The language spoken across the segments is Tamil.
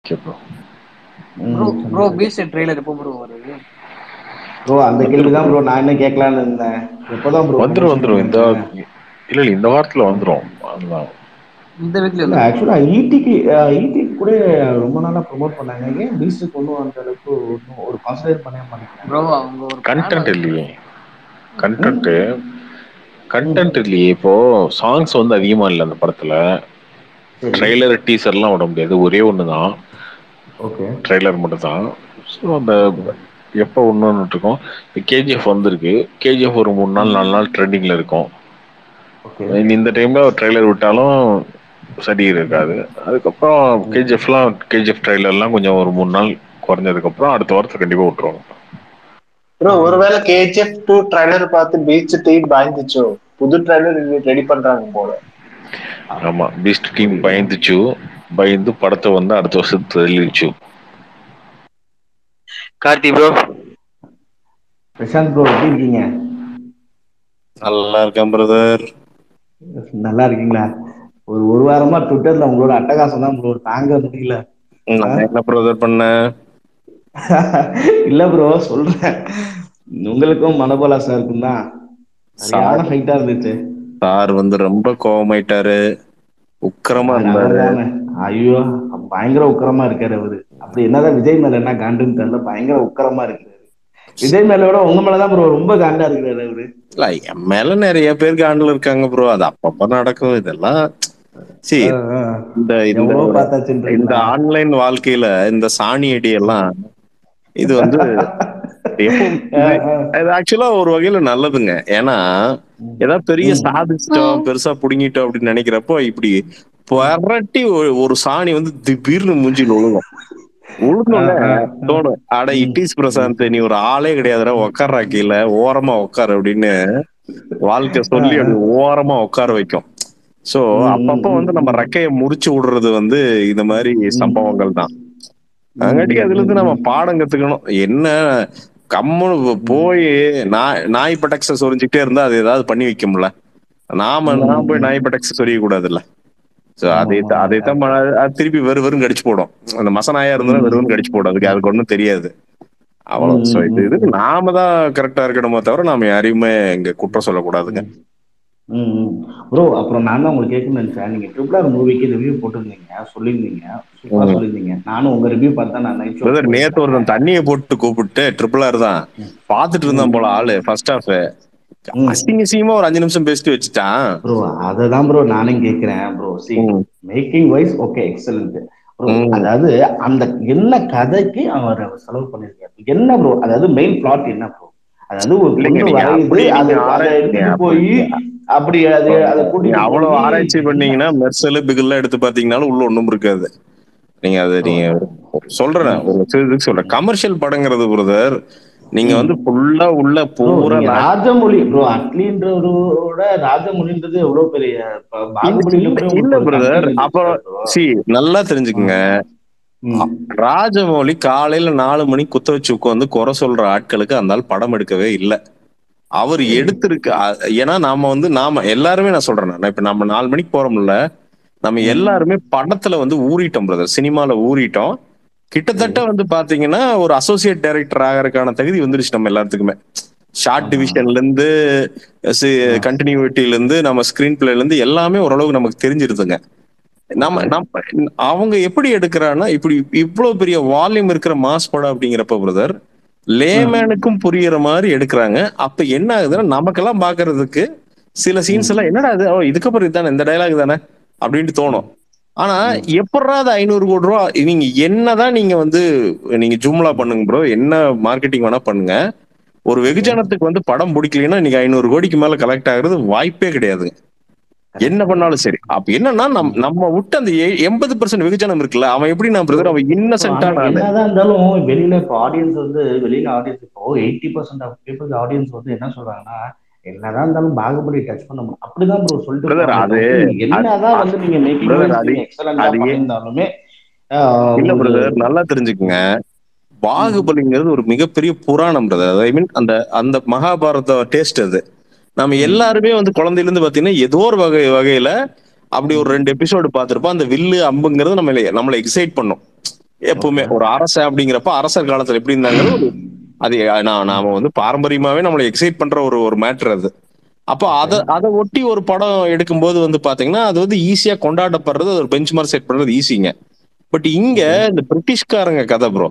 ஓகே ப்ரோ ப்ரோ ம் ப்ரோ சொல்லுங்க பீஸ்ட் ட்ரெய்லர் எப்போ ப்ரோ வருது ப்ரோ அந்த கேள்விதான் ப்ரோ நான் என்ன கேட்கலான்னு இருந்தேன் எப்பதான் ப்ரோ வந்துரும் ப்ரொமோஷன் வந்துரும் இந்த பண்ணுவாங்க இல்ல இல்ல இந்த வாரத்துல வந்துரும் அதுதான் இந்த வீக்ல இல்ல வந்துருமா ஆக்சுவலா ஈடிக்கு ஈடி கூட ரொம்ப நாளா ப்ரோமோட் பண்ணாங்க ஏன் பீஸ்டுக்கு ஒன்றும் அந்த அளவுக்கு ஒன்றும் ஒரு கான்சன்ட்ரேட் பண்ண மாட்டேங்கிறாங்க ப்ரோ அவங்க ஒரு பிளான் கண்டென்ட் இல்லையே ம் கண்டென்ட் ம் கண்டென்ட் இல்லையே இப்போ சாங்ஸ் வந்து அதிகமா இல்ல அந்த படத்துல சரி ட்ரெய்லர் டீசர்லாம் விட முடியாது ஒரே ஒண்ணுதான் ஓகே ட்ரெய்லர் மட்டும் தான் ஸோ அந்த ஓகே எப்போ ஒன்றுன்னு இருக்கோம் கேஜிஎஃப் வந்திருக்கு கேஜிஎஃப் ஒரு மூணு நாள் ம் நாலு நாள் ட்ரெண்டிங்ல இருக்கும் ஓகே இந்த டைம்ல ஒரு ட்ரெய்லர் விட்டாலும் சரி இருக்காது அதுக்கப்புறம் ம் கேஜிஎஃப்லாம் கேஜிஎஃப் ட்ரெய்லர்லாம் கொஞ்சம் ஒரு மூணு நாள் குறைஞ்சதுக்கு அப்புறம் அடுத்த வாரத்தை கண்டிப்பா விட்டுருவாங்க ப்ரோ ஒருவேளை கேஜிஎஃப் டூ ட்ரைலர் பார்த்து பீச் டீம் பயந்துச்சோ புது ட்ரைலர் ரெடி பண்றாங்க போல ஆமா பீஸ்ட் டீம் புரியுது பயந்துச்சு பயந்து படத்தை வந்து அடுத்த வருஷத்துக்கு தள்ளிடுச்சு கார்த்தி ப்ரோ பிரசாந்த் ப்ரோ எப்படி இருக்கீங்க நல்லா இருக்கேன் பிரதர் நல்லா இருக்கீங்களா ஒரு ஒரு வாரமா ட்விட்டர்ல உங்களோட அட்டகாசம் தான் ப்ரோ தாங்க முடியல ஆ? நான் என்ன பிரதர் பண்ணேன் இல்ல ப்ரோ சொல்றேன் உங்களுக்கும் மனோபலா சாருக்கும் தான் சரியான சார் ஃபைட்டா இருந்துச்சு சார் வந்து ரொம்ப கோவமாயிட்டாரு உக்கிரமா சார் இருந்தாரு அவர்தானே ஐயோ பயங்கர உக்கிரமா இருக்காரு அவரு அப்படி என்னதான் விஜய் மேல என்ன காண்டுன்னு தெரியல பயங்கர உக்கிரமா இருக்காரு விஜய் மேல விட உங்க மேலதான் ப்ரோ ரொம்ப காண்டா இருக்கிறாரு அவரு இல்ல என் மேல நிறைய பேர் காண்டில் இருக்காங்க ப்ரோ அது அப்பப்ப நடக்கும் இதெல்லாம் சி ஆ, ஆ. இந்த இந்த எவ்வளவு இந்த பார்த்தாச்சுன்றீங்களா ஆன்லைன் வாழ்க்கையில இந்த சாணி அடி எல்லாம் இது வந்து எப்போ ஆ, இது ஆ. இது ஆக்சுவலா ஒரு வகையில நல்லதுங்க ஏன்னா ஏதாவது பெரிய ம். சாதிச்சிட்டோம் பெருசா புடுங்கிட்டோம் அப்படின்னு நினைக்கிறப்போ இப்படி பரட்டி ஒரு- ஒரு சாணி வந்து திடீர்னு மூஞ்சில விழுகும் உழுந்தோடனே ஆ, ஆ, ஆ. தோணும் அட ம். இட்டிஸ் பிரசாந்த் நீ ஒரு ஆளே கிடையாதுடா உட்கார்றா கீழே ஓரமா உட்காரு அப்படின்னு வாழ்க்கை சொல்லி ஆ, ஆ. அப்படி ஓரமா உட்கார வைக்கும் சோ ம், அப்பப்ப ம், வந்து நம்ம ம், ரெக்கையை முறிச்சு விடுறது வந்து இந்த மாதிரி சம்பவங்கள் தான் ம், அங்காட்டி அதுல இருந்து நம்ம ம், பாடம் கத்துக்கணும் என்ன கம்முன்னு போய் நாய் நாய் பட்டக்ஸ சொரிஞ்சுக்கிட்டே இருந்தா அது ஏதாவது பண்ணி வைக்கும்ல நாம ம், நான் போய் ம். நாய் பட்டக்ஸ சொரிய கூடாதுல்ல சோ ஆமா, அதை ஆமா, ஆமா, அதை தான் correct. அது திருப்பி வெறு வெறும் கடிச்சு போடும் அந்த மசனாயா இருந்தா ம், வெறும் கடிச்சு போடும் அதுக்கு அதுக்கு ஒண்ணும் தெரியாது அவ்வளவு சோ ம், இது ம், இதுக்கு ம். நாம தான் கரெக்டா இருக்கணுமோ தவிர நாம யாரையுமே இங்க குற்றம் சொல்லக்கூடாதுங்க ப்ரோ அப்புறம் நான் தான் உங்களுக்கு கேட்கணும்னு நினைச்சேன் நீங்க ட்ரிபிள் ஆர் மூவிக்கு ரிவ்யூ போட்டிருந்தீங்க சொல்லியிருந்தீங்க சூப்பரா ம். சொல்லியிருந்தீங்க நானும் உங்க ரிவ்யூ பார்த்தா நான் நைட் ஷோ பிரதர் நேத்து ஒருத்தன் தண்ணியை போட்டு கூப்பிட்டு ட்ரிபிள் ஆர் தான் பாத்துட்டு இருந்தான் போல ஆளு ஃபர்ஸ்ட் ஹாஃப் ம். அசிங்க அசிங்கமா ஒரு அஞ்சு நிமிஷம் பேசிட்டு வச்சுட்டான் ப்ரோ அதை தான் ப்ரோ நானும் கேட்கிறேன் ப்ரோ சி ம். Making wise okay excellent bro ம். அதாவது அந்த என்ன கதைக்கு அவர் செலவு பண்ணிருக்காரு என்ன ப்ரோ அதாவது மெயின் பிளாட் என்ன ப்ரோ அதாவது ஒரு இல்லைங்க, பொண்ணு நீங்க வரையுது அப்படி அது நீங்க அதை ஆராய்ச்சி எடுத்துட்டு போய் அப்படி அது அதை நீங்க கூட்டிட்டு அவ்வளவு போய் ஆராய்ச்சி பண்ணீங்கன்னா மெர்சல் பிகில்லாம் எடுத்து பாத்தீங்கன்னாலும் உள்ள ஒண்ணும் இருக்காது நீங்க அது நீங்க சொல்றேன் ஒரு இதுக்கு சொல்றேன் கமர்ஷியல் படங்கிறது பிரதர் நீங்க வந்து ஃபுல்லா உள்ள ப்ரோ பூரா நீங்க ராஜமொழி ப்ரோ அட்லின்றவரோட ராஜமொழின்றது எவ்வளவு பெரிய இப்ப பாகுபலியில கூட இல்ல உங்களுக்கு ஒரு பிரதர் content அப்ப இருந்துச்சு bro. சி நல்லா தெரிஞ்சுக்குங்க ம். ராஜமௌலி காலையில நாலு மணிக்கு குத்த வச்சு உட்காந்து குறை சொல்ற ஆட்களுக்கு அந்த ஆள் படம் எடுக்கவே இல்லை அவர் எடுத்திருக்கு அ- ஏன்னா நாம வந்து நாம எல்லாருமே நான் சொல்றேன் நான் இப்ப நம்ம நாலு மணிக்கு போறோம்ல நம்ம எல்லாருமே படத்துல வந்து ஊறிட்டோம் பிரதர் சினிமால ஊறிட்டோம் கிட்டத்தட்ட வந்து பாத்தீங்கன்னா ஒரு அசோசியேட் டைரக்டர் ஆகிறதுக்கான தகுதி வந்துருச்சு நம்ம எல்லாத்துக்குமே ஷார்ட் டிவிஷன்ல இருந்து கண்டினியூட்டில இருந்து நம்ம ஸ்கிரீன் பிளேல இருந்து எல்லாமே ஓரளவுக்கு நமக்கு தெரிஞ்சிருதுங்க நம்ம நம்ம அவங்க எப்படி எடுக்கிறான்னா இப்படி இவ்வளவு பெரிய வால்யூம் இருக்கிற மாஸ் படம் அப்படிங்கிறப்ப பிரதர் லேமேனுக்கும் புரியுற மாதிரி எடுக்கிறாங்க அப்ப என்ன ஆகுதுன்னா நமக்கெல்லாம் பாக்குறதுக்கு சில சீன்ஸ் எல்லாம் என்னடா இது ஓ இதுக்கப்புறம் இதுதானே இந்த டைலாக் தானே அப்படின்ட்டு தோணும் ஆனா எப்படா அது ஐநூறு கோடி ரூபா நீங்க என்னதான் நீங்க வந்து நீங்க ஜூம்லா பண்ணுங்க ப்ரோ என்ன மார்க்கெட்டிங் வேணா பண்ணுங்க ஒரு வெகுஜனத்துக்கு வந்து படம் பிடிக்கலைன்னா நீங்க ஐநூறு கோடிக்கு மேல கலெக்ட் ஆகுறது வாய்ப்பே கிடையாது என்ன பண்ணாலும் சரி அப்ப என்னன்னா நம் நம்ம விட்டு அந்த எண்பது பர்சன்ட் வெகுஜனம் இருக்குல்ல அவன் எப்படி நான் பிரதர் அவன் இன்னசென்டான ஆளு என்னதான் இருந்தாலும் வெளியில இப்போ ஆடியன்ஸ் வந்து வெளியில ஆடியன்ஸ் இப்போ eighty percent of peoples audience வந்து என்ன சொல்றாங்கன்னா என்னதான் இருந்தாலும் பாகுபலி டச் பண்ண முடியும் அப்படிதான் ப்ரோ சொல்லிட்டு Brother, போறாங்க. அது- என்னதான் வந்து நீங்க மேக்கிங் Brother, அது- எக்ஸலண்டா அது ஏன்- பண்ணியிருந்தாலுமே இல்ல பிரதர் நல்லா தெரிஞ்சுக்குங்க பாகுபலிங்கிறது ஒரு மிகப்பெரிய புராணம் பிரதர் ஐ மீன் அந்த அந்த மகாபாரத டேஸ்ட் அது நம்ம எல்லாருமே வந்து குழந்தையில இருந்து பாத்தீங்கன்னா ஏதோ ஒரு வகை வகையில அப்படி ஒரு ரெண்டு எபிசோடு பார்த்திருப்போம் அந்த வில்லு அம்புங்கிறது நம்ம நம்மளை எக்ஸைட் பண்ணும் எப்பவுமே ஒரு அரசன் அப்படிங்கிறப்ப அரசர் காலத்துல எப்படி இருந்தாங்க ஒரு அது நான் நாம வந்து பாரம்பரியமாவே நம்மளை எக்ஸைட் பண்ற ஒரு ஒரு மேட்டர் அது அப்போ அதை அதை ஒட்டி ஒரு படம் எடுக்கும்போது வந்து பாத்தீங்கன்னா அது வந்து ஈஸியா கொண்டாடப்படுறது ஒரு பெஞ்ச் மார்க் செட் பண்றது ஈஸிங்க பட் இங்க இந்த பிரிட்டிஷ்காரங்க கதை ப்ரோ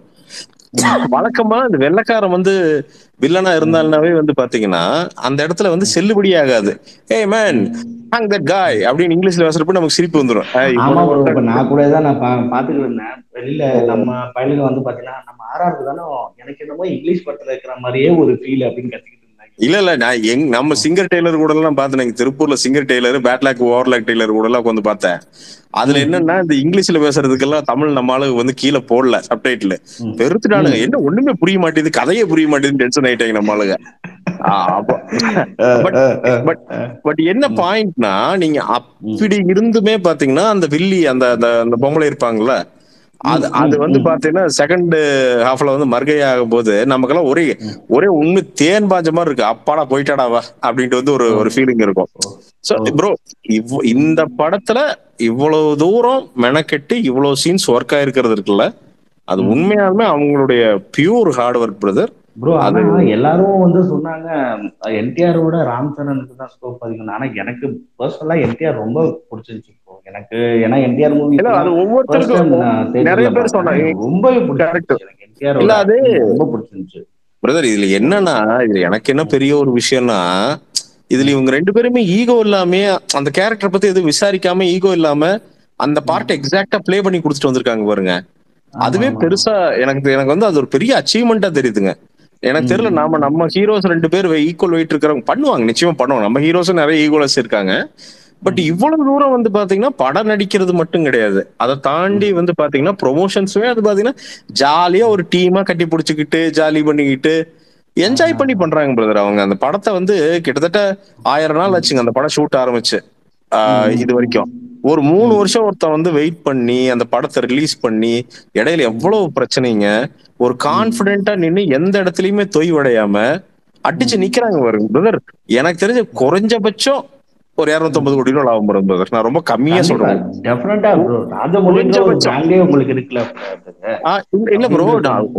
வழக்கமா இந்த வெள்ளைக்காரன் வந்து வில்லனா இருந்தாலும்னாவே வந்து பாத்தீங்கன்னா அந்த இடத்துல வந்து செல்லுபடி ஆகாது ஏய் மேன் ஹாங் தட் காய் அப்படின்னு இங்கிலீஷ்ல பேசுறப்ப நமக்கு சிரிப்பு வந்துடும் ஏய், ஆமா இவனை bro இப்ப நான் கூட தான் நான் பா- பாத்துட்டு இருந்தேன் வெளியில நம்ம பையனுங்க வந்து பாத்தீங்கன்னா நம்ம ஆறாவது தானே எனக்கு என்னமோ இங்கிலீஷ் படத்துல இருக்கிற மாதிரியே ஒரு ஃபீல் அப்படின்னு கத்திக்கிட்டு இருந்தாங்க இல்ல இல்ல நான் எங் நம்ம சிங்கர் டெய்லர் கூட எல்லாம் பார்த்தேன் திருப்பூர்ல singer tailor padlock overlock tailor கூட எல்லாம் உட்காந்து பார்த்தேன் அதுல என்னன்னா இந்த இங்கிலீஷ்ல பேசுறதுக்கெல்லாம் தமிழ் நம்ம ஆளு வந்து கீழே போடல சப்டைட்டில் ம். பெருத்துட்டானுங்க என்ன ஒண்ணுமே புரிய மாட்டேது கதையே புரிய மாட்டேதுன்னு டென்ஷன் ஆயிட்டாங்க நம்ம ஆளுங்க ஆ, அப்ப- But- but- பட் என்ன பாயிண்ட்னா நீங்க அப்படி இருந்துமே பாத்தீங்கன்னா அந்த வில்லி அந்த அந்த அந்த பொம்பளை இருப்பாங்கல்ல அது ம், அது ம், வந்து ம். பாத்தீங்கன்னா செகண்ட் ஹாஃப்ல வந்து மர்கை ஆகும் போது நமக்கெல்லாம் ஒரே ஒரே உண்மை தேன் பாஞ்ச மாதிரி இருக்கு அப்பாடா போயிட்டாடாவா அப்படின்ட்டு வந்து ஒரு ஒரு ஃபீலிங் இருக்கும் சோ ப்ரோ இவ் இந்த படத்துல இவ்வளவு தூரம் மெனக்கெட்டு இவ்வளவு சீன்ஸ் ஒர்க் ஆயிருக்கிறது இருக்குல்ல அது ம். உண்மையாலுமே அவங்களுடைய pure hard work brother bro ஆனா எல்லாரும் வந்து சொன்னாங்க என்டிஆரோட ராம் சரணுக்கு தான் ஸ்கோப் அதிகம் ஆனா எனக்கு பர்சனலா என்டிஆர் ரொம்ப பிடிச்சிருச்சு bro. எனக்கு ஏன்னா என்டிஆர் மூவி இல்ல அது ஒவ்வொருத்தருக்கும் நிறைய பேர் சொன்னாங்க. ரொம்பவே Correct. பிடிச்சிருச்சு எனக்கு என்டிஆர் இல்ல, அது- ரொம்ப பிடிச்சிருந்துச்சு பிரதர் இதுல என்னன்னா இது எனக்கு என்ன பெரிய ஒரு விஷயம்னா இதுல இவங்க ரெண்டு பேருமே ஈகோ இல்லாம அந்த கேரக்டர் பத்தி எதுவும் விசாரிக்காம ஈகோ இல்லாம அந்த பார்ட் எக்ஸாக்டா ப்ளே பண்ணி கொடுத்துட்டு வந்திருக்காங்க பாருங்க அதுவே ஆமா, பெருசா எனக்கு எனக்கு வந்து அது ஒரு பெரிய அச்சீவ்மெண்டா தெரியுதுங்க எனக்கு தெரியல ம். நாம நம்ம ஹீரோஸ் ரெண்டு பேர் ஈக்குவல் வெயிட் இருக்கிறவங்க பண்ணுவாங்க நிச்சயமா பண்ணுவாங்க நம்ம ஹீரோஸும் நிறைய ஈக்குவலஸ் இருக்காங்க பட் இவ்வளவு தூரம் வந்து பாத்தீங்கன்னா படம் நடிக்கிறது மட்டும் கிடையாது அதை தாண்டி வந்து பாத்தீங்கன்னா ப்ரொமோஷன்ஸுமே அது பாத்தீங்கன்னா ஜாலியா ஒரு டீமா கட்டி பிடிச்சிக்கிட்டு ஜாலி பண்ணிக்கிட்டு என்ஜாய் பண்ணி பண்றாங்க பிரதர் அவங்க அந்த படத்தை வந்து கிட்டத்தட்ட ஆயிரம் நாள் ஆச்சுங்க அந்த படம் ஷூட் ஆரம்பிச்சு ஆஹ் இது வரைக்கும் ஒரு மூணு வருஷம் ஒருத்தன் வந்து வெயிட் பண்ணி அந்த படத்தை ரிலீஸ் பண்ணி இடையில எவ்வளவு பிரச்சனைங்க ஒரு கான்பிடென்ட்டா நின்னு எந்த இடத்துலயுமே தொய்வடையாம அடிச்சு நிக்கிறாங்க பாருங்க பிரதர் எனக்கு தெரிஞ்ச குறைஞ்சபட்சம் ஒரு இருநூத்தொன்பது கோடி ரூபாய் ஆகும் பிரதர் நான் ரொம்ப கம்மியா சொல்றேன் டெஃபினட்டா ப்ரோ ராஜமௌலின்ற ஒரு குறைஞ்சபட்சம். பிராண்டே உங்களுக்கு இருக்குல்ல brother. ஆஹ் இல்ல- இல்ல ப்ரோ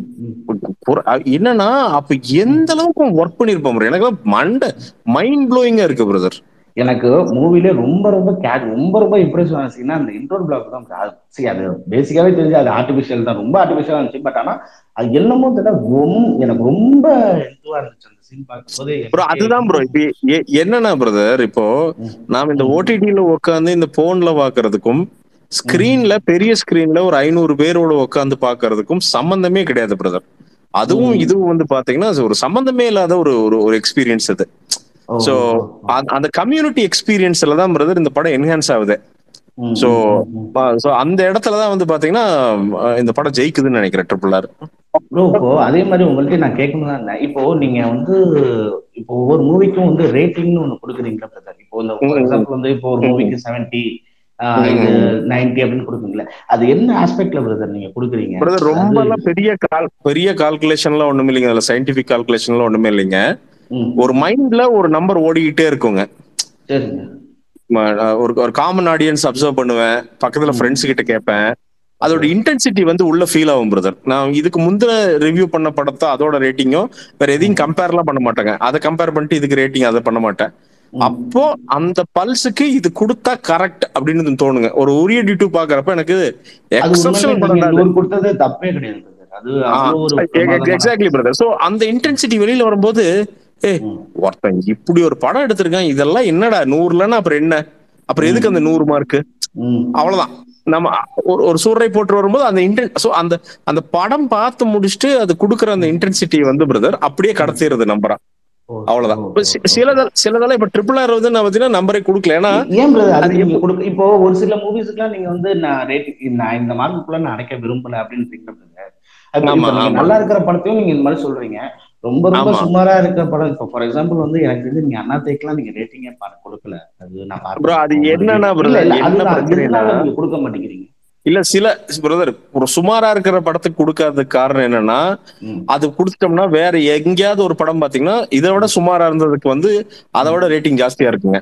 என்னன்னா அப்ப எந்த அளவுக்கு ஒர்க் பண்ணிருப்போம் bro. எனக்கு மண்ட மைண்ட் ப்ளோயிங்கா இருக்கு பிரதர் எனக்கு மூவில ரொம்ப ரொம்ப கேட் ரொம்ப ரொம்ப இம்ப்ரெஸ் ஆனிச்சுன்னா அந்த இன்ட்ரோல் பிளாக் தான் bro. அது see, அது பேசிக்காவே தெரிஞ்சு அது ஆர்டிபிஷியல் தான் ரொம்ப ஆர்டிபிஷியலா இருந்துச்சு பட் ஆனா அது என்னமோ தெரியல ரொம்ப எனக்கு ரொம்ப இதுவா இருந்துச்சு அந்த சீன் பார்க்கும்போது ப்ரோ அதுதான் ப்ரோ இப்ப எ- என்னன்னா பிரதர் இப்போ ம். நாம இந்த ஓடிடில உட்காந்து இந்த போன்ல பாக்குறதுக்கும் ஸ்கிரீன்ல பெரிய ஸ்கிரீன்ல ஒரு ஐநூறு பேரோட உட்காந்து பாக்குறதுக்கும் சம்பந்தமே கிடையாது பிரதர் அதுவும் ம். இதுவும் வந்து பாத்தீங்கன்னா அது ஒரு சம்பந்தமே இல்லாத ஒரு ஒரு ஒரு எக்ஸ்பீரியன்ஸ் அது ஓ, சோ ஓ, ஓ. அந்த கம்யூனிட்டி எக்ஸ்பீரியன்ஸ்ல தான் பிரதர் இந்த படம் என்ஹான்ஸ் ஆகுது ம், so, ம், ம். சோ அந்த இடத்துல தான் வந்து பாத்தீங்கன்னா அஹ் இந்த படம் ஜெயிக்குதுன்னு நினைக்கிறேன் ட்ரிபிள் ஆர் ப்ரோ இப்போ அதே மாதிரி உங்கள்ட்ட நான் கேட்கணும் தான் இருந்தேன் இப்போ நீங்க வந்து இப்போ ஒவ்வொரு மூவிக்கும் வந்து ரேட்டிங்னு ஒண்ணு கொடுக்குறீங்களா பிரதர் இப்போ இந்த ம், ம். எக்ஸாம்பிள் வந்து இப்போ ஒரு ம். மூவிக்கு செவன்டி ம், இது நைன்டி அப்படின்னு கொடுக்குறீங்களா அது என்ன ஆஸ்பெக்ட்ல பிரதர் நீங்க கொடுக்குறீங்க பிரதர் ரொம்ப அது- எல்லாம் பெரிய கால் பெரிய கால்குலேஷன்லாம் ஒண்ணுமே இல்லைங்க அதுல சயின்டிபிக் கால்குலேஷன்லாம் ஒண்ணுமே இல்லைங்க ம், ஒரு மைண்ட்ல ஒரு நம்பர் ஓடிக்கிட்டே இருக்குங்க சரிங்க ம- நான் ஒரு ஒரு காமன் ஆடியன்ஸ் அப்சர்வ் பண்ணுவேன் பக்கத்துல ம். ஃப்ரெண்ட்ஸ் கிட்ட கேட்பேன் அதோட இன்டென்சிட்டி வந்து உள்ள ஃபீல் ஆகும் பிரதர் நான் இதுக்கு முந்தின ரிவ்யூ பண்ண படத்தை அதோட ரேட்டிங்கும் வேற எதையும் கம்பேர்லாம் பண்ண மாட்டேங்க அதை கம்பேர் பண்ணிட்டு இதுக்கு ரேட்டிங் அதை பண்ண மாட்டேன் ம். அப்போ அந்த பல்ஸுக்கு இது கொடுத்தா கரெக்ட் அப்படின்னு தோணுங்க ஒரு உரிய டியூ பாக்குறப்ப எனக்கு அது எக்ஸப்ஷனல் உண்மையிலே படம் நீங்க தான் நூறு கொடுத்தது தப்பே கிடையாது brother. அது அவ்வளவு ஒரு பிரமாதமான- எக்ஸாக்ட்லி பிரதர் சோ அந்த இன்டென்சிட்டி வெளியில வரும்போது ஏ ம். ஒருத்தன் இப்படி ஒரு படம் எடுத்திருக்கான் இதெல்லாம் என்னடா நூறுலன்னா அப்புறம் என்ன அப்புறம் எதுக்கு அந்த நூறு மார்க் ம். அவ்வளவுதான் நம்ம ஒரு ஒரு சூறை போட்டு வரும்போது அந்த இன்டென் சோ அந்த அந்த படம் பார்த்து முடிச்சுட்டு அது கொடுக்குற அந்த இன்டென்சிட்டி வந்து பிரதர் அப்படியே கடத்திடுறது நம்பரா ஓ, அவ்வளவுதான் ஓ, இப்ப ஓ, சி- ஓ. சிலதெல்லாம் சிலதெல்லாம் இப்ப ட்ரிபிள் ஆர் வந்து நான் பாத்தீங்கன்னா நம்பரே கொடுக்கல ஏன்னா ஏன் பிரதர் அது அது நீங்க கொடுக்க இப்போ ஒரு சில மூவிஸ்க்குலாம் நீங்க வந்து நான் ரேட்டிங் நான் இந்த மார்க்குள்ள நான் அடைக்க விரும்பல அப்படின்னு think பண்றீங்க அது இப்ப ஆமா, நீங்க ஆமா. நல்லா இருக்கிற படத்தையும் நீங்க இந்த மாதிரி சொல்றீங்க ரொம்ப ரொம்ப ஆமா. சுமாரா இருக்கிற படம் இப்போ ஃபார் எக்ஸாம்பிள் வந்து எனக்கு தெரிஞ்சு நீங்க அண்ணா தேக்கெல்லாம் நீங்க ரேட்டிங்கே பார்க்க கொடுக்கல அது நான் பார்க்க Bro, அது உங்களுக்கு- என்னன்னா brother, இல்ல, இல்ல, என்ன அதுதான், பிரச்சனைனா- எதனால நீங்க கொடுக்க மாட்டேங்கிறீங்க இல்ல சில பிரதர் ஒரு சுமாரா இருக்கிற படத்துக்கு கொடுக்காததுக்கு காரணம் என்னன்னா ம். அது கொடுத்துட்டோம்னா வேற எங்கேயாவது ஒரு படம் பாத்தீங்கன்னா இதை விட சுமாரா இருந்ததுக்கு வந்து அதை விட ரேட்டிங் ஜாஸ்தியா இருக்குங்க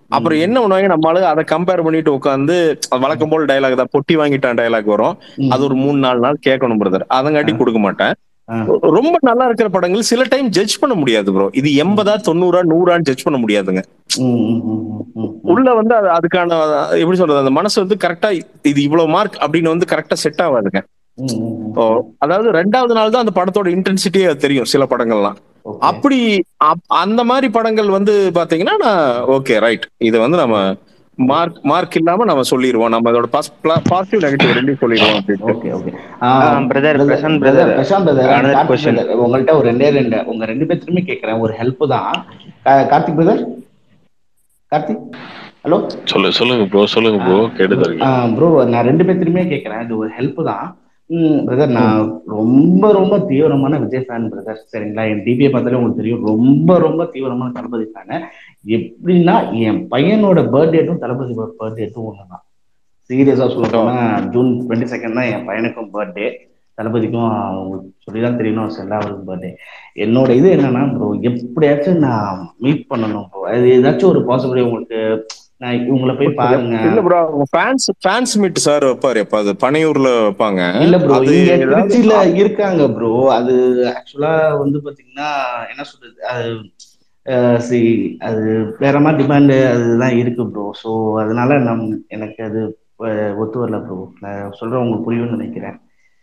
அப்புறம் என்ன பண்ணுவாங்க நம்மளால அதை கம்பேர் பண்ணிட்டு உட்காந்து வழக்கம் போல் டயலாக் தான் பொட்டி வாங்கிட்டான் டயலாக் வரும் ம். அது ஒரு மூணு நாலு நாள் கேட்கணும் பிரதர் அதங்காட்டி கொடுக்க மாட்டேன் ஆ. ரொம்ப நல்லா இருக்கிற படங்கள் சில டைம் ஜட்ஜ் பண்ண முடியாது ப்ரோ இது எண்பதா தொண்ணூறா நூறான்னு ஜட்ஜ் பண்ண முடியாதுங்க ம், ம், ம், ம், ம். உள்ள வந்து அது அதுக்கான எப்படி சொல்றது அந்த மனசு வந்து கரெக்டா இது இவ்வளவு மார்க் அப்படின்னு வந்து கரெக்டா செட் ஆகாதுங்க ம், ம், ம். ஓ, அதாவது ரெண்டாவது நாள் தான் அந்த படத்தோட இன்டென்சிட்டியே தெரியும் சில படங்கள்லாம் Okay. அப்படி அப்- அந்த மாதிரி படங்கள் வந்து பாத்தீங்கன்னா நான் ஓகே ரைட் இது வந்து நம்ம மார்க் மார்க் இல்லாம நம்ம சொல்லிடுவோம் நம்ம அதோட பாசிட்டிவ் நெகட்டிவ் ரெண்டையும் சொல்லிடுவோம் அப்படின்னு okay okay brother, Prasanth brother, Prasanth brother, another Karthik question. brother, உங்கள்ட்ட ஒரு ரெண்டே ரெண்டு உங்க ரெண்டு பேர்த்துக்குமே கேட்கறேன் ஒரு ஹெல்ப் தான் கா- கார்த்திக் பிரதர் கார்த்திக் ஹலோ சொல்லு சொல்லுங்க ப்ரோ சொல்லுங்க ப்ரோ கேட்டுதான் இருக்கேன் ப்ரோ நான் ரெண்டு பேர்த்துக்குமே கேட்கறேன் இது ஒரு ஹெல்ப் தான் பிரதர் நான் ரொம்ப ரொம்ப தீவிரமான விஜய் ஃபேன் பிரதர் சரிங்களா என் டிபியை பார்த்தாலே உங்களுக்கு தெரியும் ரொம்ப ரொம்ப தீவிரமான தளபதி ஃபேனு எப்படின்னா என் பையனோட பர்த்டேட்டும் தளபதி பர்த்டேட்டும் ஒன்று தான் சீரியஸாக சொல்ல போனா ஜூன் டுவெண்ட்டி செகண்ட் தான் என் பையனுக்கும் பர்த்டே தளபதிக்கும் உங்களுக்கு சொல்லி தான் தெரியணும் செல்லா அவருக்கு பர்த்டே என்னோட இது என்னன்னா ப்ரோ எப்படியாச்சும் நான் மீட் பண்ணணும் ப்ரோ அது ஏதாச்சும் ஒரு பாசிபிலிட்டி உங்களுக்கு நான் இவங்கள போய் பாருங்க இல்ல bro fans fans meet sir வைப்பாரு எப்ப அது பனையூர்ல வைப்பாங்க இல்ல ப்ரோ அது இங்க ஏதாவது- திருச்சியில இருக்காங்க ப்ரோ அது ஆக்சுவலா வந்து பாத்தீங்கன்னா என்ன சொல்றது அது அஹ் see, அது வேற மாதிரி டிமாண்ட் அதுதான் இருக்கு ப்ரோ ஸோ அதனால நம் எனக்கு அது அஹ், ஒத்து வரல ப்ரோ நான் சொல்றேன் உங்களுக்கு புரியும்னு நினைக்கிறேன்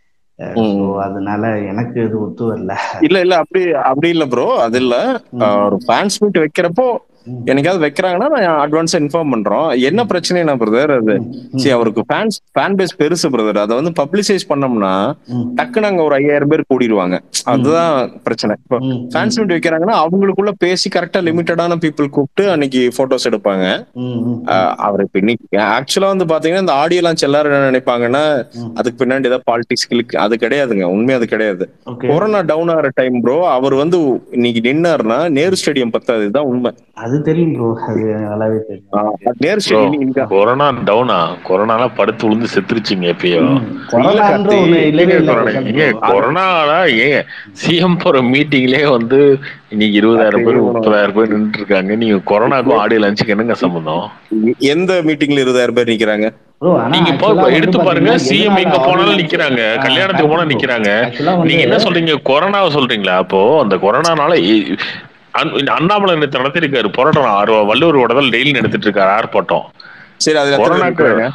ம். ஸோ அதனால எனக்கு இது ஒத்து வரல இல்ல இல்ல அப்படி அப்படி இல்ல ப்ரோ அது இல்ல அஹ், ஒரு ஃபேன்ஸ் மீட் வைக்கிறப்போ ம். என்னைக்காவது வைக்கிறாங்கன்னா நான் அட்வான்ஸா இன்ஃபார்ம் பண்றோம் என்ன பிரச்சனைனா பிரதர் அது சரி அவருக்கு ஃபேன்ஸ் ஃபேன் பேஸ் பெருசு பிரதர் அதை வந்து பப்ளிசைஸ் பண்ணோம்னா ம். டக்குன்னு அங்க ஒரு ஐயாயிரம் பேர் கூடிடுவாங்க அதுதான் பிரச்சனை இப்போ ம். ஃபேன்ஸ் மீட் வைக்கிறாங்கன்னா அவங்களுக்குள்ள பேசி கரெக்டா லிமிட்டடான பீப்புள் கூப்பிட்டு அன்னைக்கு போட்டோஸ் எடுப்பாங்க ம், ம், அஹ் அவர் இப்ப இன்னைக்கு ஆக்சுவலா வந்து பாத்தீங்கன்னா இந்த ஆடியோ லான்ச் எல்லாரும் என்ன நினைப்பாங்கன்னா ம். அதுக்கு பின்னாடி ஏதாவது பாலிடிக்ஸ் கிளிக் அது கிடையாதுங்க உண்மையா அது கிடையாது ஓகே கொரோனா டவுன் ஆகிற டைம் ப்ரோ அவர் வந்து இன்னைக்கு நின்னாருன்னா நேரு ஸ்டேடியம் பத்தாது இதுதான் உண்மை அது தெரியும் ப்ரோ அது நல்லாவே தெரியும் அஹ் நேரு ப்ரோ ஸ்டேடியம் இங்க கொரோனா டவுனா கொரோனால படுத்து விழுந்து செத்துருச்சுங்க எப்பயோ ம். கொரோனான்ற கார்த்தி, ஒண்ணு இல்லவே ஏங்க இல்லை கொரோனா பிரசாந்த் ஏங்க bro. கொரோனால ஏங்க சிஎம் போற மீட்டிங்லயே வந்து இன்னைக்கு இருபதாயிரம் பேர் முப்பதாயிரம் பேர் நின்று இருக்காங்க நீங்க கொரோனாக்கும் ஆடியோ லஞ்சுக்கு என்னங்க சம்பந்தம் எந்த மீட்டிங்ல இருபதாயிரம் பேர் நிக்கிறாங்க Bro, ஆனா நீங்க போ actually வந்து எடுத்து பாருங்க பாத்தீங்கன்னா சிஎம் எங்க எதனால போனாலும் audience- நிக்கிறாங்க ஆ, கல்யாணத்துக்கு போனா bro. நிக்கிறாங்க Actually வந்து- நீங்க என்ன சொல்றீங்க கொரோனாவை சொல்றீங்களா அப்போ அந்த கொரோனானால இ- அண்ண- இந்த அண்ணாமலை நேத்து நடத்திருக்காரு போராட்டம் ஆறு வள்ளுவர் உடதல் டெய்லி நடத்திட்டு இருக்காரு ஆர்ப்பாட்டம் சரி அதுல எத்தனை பேர் கொரோனாக்கு இருக்கிறாங்க?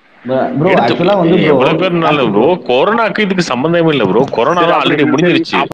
ப்ரோ எடுத்து- ஆக்சுவலா வந்து bro, எவ்வளவு பேர் நல்ல ப்ரோ கொரோனாக்கு இதுக்கு சம்பந்தமே இல்ல ப்ரோ கொரோனா ஆல்ரெடி முடிஞ்சிருச்சு